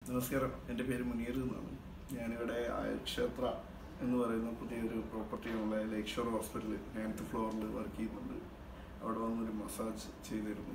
നമസ്കാരം എൻ്റെ പേര് മുനീർ എന്നാണ് ഞാനിവിടെ ക്ഷേത്ര എന്ന് പറയുന്ന പുതിയൊരു പ്രോപ്പർട്ടിയുള്ള ലേക്ക് ഷോർ ഹോസ്പിറ്റലിൽ നയൻത്ത് ഫ്ലോറിൽ വർക്ക് ചെയ്യുന്നുണ്ട് അവിടെ വന്നൊരു മസാജ് ചെയ്തിരുന്നു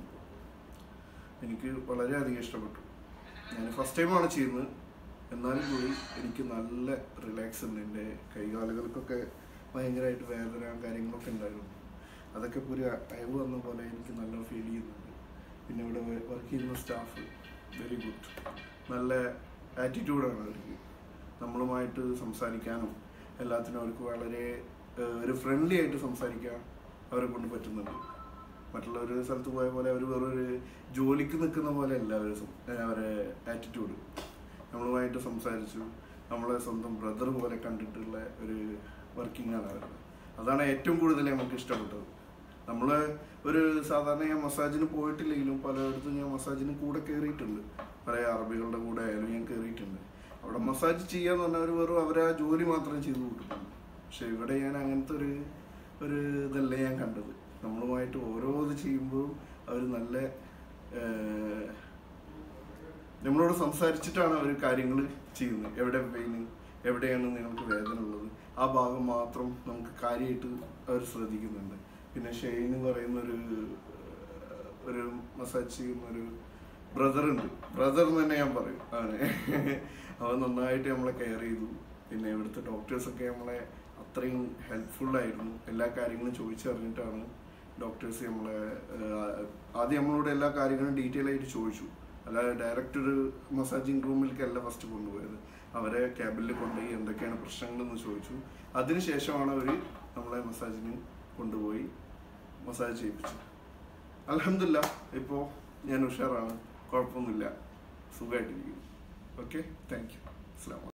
എനിക്ക് വളരെയധികം ഇഷ്ടപ്പെട്ടു ഞാൻ ഫസ്റ്റ് ടൈമാണ് ചെയ്യുന്നത് എന്നാലും കൂടി എനിക്ക് നല്ല റിലാക്സ് ഉണ്ട് എൻ്റെ കൈകാലുകൾക്കൊക്കെ ഭയങ്കരമായിട്ട് വേദന കാര്യങ്ങളൊക്കെ ഉണ്ടായിരുന്നു അതൊക്കെ ഇപ്പോൾ ഒരു അയവ് വന്ന പോലെ എനിക്ക് നല്ല ഫീൽ ചെയ്യുന്നുണ്ട് പിന്നെ ഇവിടെ വർക്ക് ചെയ്യുന്ന സ്റ്റാഫ് വെരി ഗുഡ് നല്ല ആറ്റിറ്റ്യൂഡാണ് അവർക്ക് നമ്മളുമായിട്ട് സംസാരിക്കാനും എല്ലാത്തിനും അവർക്ക് വളരെ ഏഹ്, ഒരു ഫ്രണ്ട്ലി ആയിട്ട് സംസാരിക്കാൻ അവരെ കൊണ്ട് പറ്റുന്നുണ്ട് മറ്റുള്ള ഒരു സ്ഥലത്ത് പോയ പോലെ അവർ വെറൊരു ജോലിക്ക് നിൽക്കുന്ന പോലെ അല്ല അവർ അവരെ ആറ്റിറ്റ്യൂഡ് നമ്മളുമായിട്ട് സംസാരിച്ചു നമ്മളെ സ്വന്തം ബ്രദർ പോലെ കണ്ടിട്ടുള്ള ഒരു വർക്കിംഗ് ആണ് അവരുടെ അതാണ് ഏറ്റവും കൂടുതൽ നമുക്ക് ഇഷ്ടപ്പെട്ടത് നമ്മൾ ഒരു സാധാരണ ഞാൻ മസാജിന് പോയിട്ടില്ലെങ്കിലും പലയിടത്തും ഞാൻ മസാജിന് കൂടെ കയറിയിട്ടുണ്ട് പല അറബികളുടെ കൂടെ ആയാലും ഞാൻ കയറിയിട്ടുണ്ട് അവിടെ മസാജ് ചെയ്യാന്ന് പറഞ്ഞാൽ അവർ വെറും അവരെ ആ ജോലി മാത്രം ചെയ്തു കൂട്ടുന്നുണ്ട് പക്ഷെ ഇവിടെ ഞാൻ അങ്ങനത്തെ ഒരു ഒരു ഇതല്ല ഞാൻ കണ്ടത് നമ്മളുമായിട്ട് ഓരോ ഇത് ചെയ്യുമ്പോഴും അവർ നല്ല ഏഹ്, നമ്മളോട് സംസാരിച്ചിട്ടാണ് അവർ കാര്യങ്ങൾ ചെയ്യുന്നത് എവിടെ പെയിന് എവിടെയാണ് നിങ്ങൾക്ക് വേദന ഉള്ളത് ആ ഭാഗം മാത്രം നമുക്ക് കാര്യമായിട്ട് അവർ ശ്രദ്ധിക്കുന്നുണ്ട് പിന്നെ ഷെയ്ൻ എന്ന് പറയുന്ന ഒരു ഏഹ്, ഒരു മസാജ് ചെയ്യുന്ന ഒരു ബ്രദർ ഉണ്ട് ബ്രദർ എന്ന് തന്നെ ഞാൻ പറയും അവനെ അവൻ നന്നായിട്ട് നമ്മളെ കെയർ ചെയ്തു പിന്നെ ഇവിടുത്തെ ഡോക്ടേഴ്സൊക്കെ നമ്മളെ അത്രയും ഹെൽപ്ഫുൾ ആയിരുന്നു എല്ലാ കാര്യങ്ങളും ചോദിച്ചറിഞ്ഞിട്ടാണ് ഡോക്ടേഴ്സ് നമ്മളെ ഏഹ്, ആദ്യം നമ്മളോട് എല്ലാ കാര്യങ്ങളും ഡീറ്റെയിൽ ആയിട്ട് ചോദിച്ചു അല്ലാതെ ഡയറക്റ്റ് ഒരു മസാജിങ് റൂമിലേക്കല്ല ഫസ്റ്റ് കൊണ്ടുപോയത് അവരെ ക്യാബിനിൽ കൊണ്ടുപോയി എന്തൊക്കെയാണ് പ്രശ്നങ്ങളെന്ന് ചോദിച്ചു അതിനുശേഷമാണ് അവർ നമ്മളെ മസാജിന് കൊണ്ടുപോയി മസാജ് ചെയ്യിപ്പിച്ചു അലഹമില്ല ഇപ്പോൾ ഞാൻ ഉഷാറാണ് കുഴപ്പമൊന്നുമില്ല സുഖമായിട്ടിരിക്കുന്നു ഓക്കെ താങ്ക് യു അസ്ലാം